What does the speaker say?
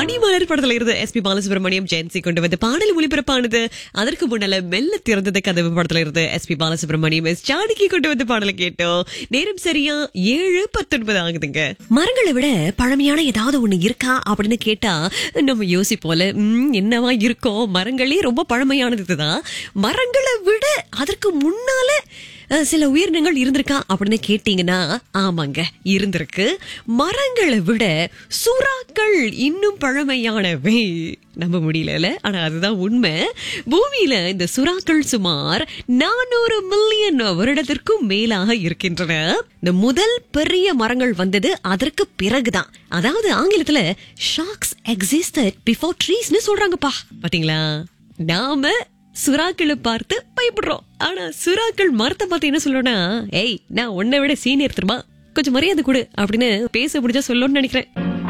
பனிமலர் படத்துல இருந்து எஸ்பி பாலசுப்ரமணியம் ஜெயந்தி கொண்டு வந்து பாடல் ஒளிபரப்பானது அதற்கு முன்னால மெல்ல திறந்தது கதவு படத்துல இருந்து எஸ்பி பாலசுப்ரமணியம் எஸ் ஜானகி கொண்டு வந்து பாடலை கேட்டோம் நேரம் சரியா ஏழு பத்தொன்பது ஆகுதுங்க மரங்களை விட பழமையான ஏதாவது ஒண்ணு இருக்கா அப்படின்னு கேட்டா நம்ம யோசிப்போல "ம், என்னவா இருக்கும் மரங்களே ரொம்ப பழமையானதுதான் மரங்களை விட அதற்கு முன்னால அஹ், சில உயிரினங்கள் இருந்திருக்கா அப்படின்னு கேட்டீங்கன்னா ஆமாங்க இருந்திருக்கு மரங்களை விட சுறாக்கள் இன்னும் பழமையானவை நம்ப முடியல ஆனா அதுதான் உண்மை பூமியில இந்த சுறாக்கள் சுமார் நானூறு மில்லியன் வருடத்திற்கும் மேலாக இருக்கின்றன இந்த முதல் பெரிய மரங்கள் வந்தது அதற்கு பிறகுதான் அதாவது ஆங்கிலத்துல ஷாக்ஸ் எக்ஸிஸ்டட் பிஃபோர் ட்ரீஸ்னு சொல்றாங்கப்பா பாத்தீங்களா நாம சுறாக்களை பார்த்து பயப்படுறோம் ஆனா சுறாக்கள் மரத்தை பார்த்து என்ன சொல்லணும்னா ஏய் நான் உன்னை விட சீனியர் தெரியுமா கொஞ்சம் மரியாதை கொடு அப்படின்னு பேச முடிஞ்சா சொல்லணும்னு நினைக்கிறேன்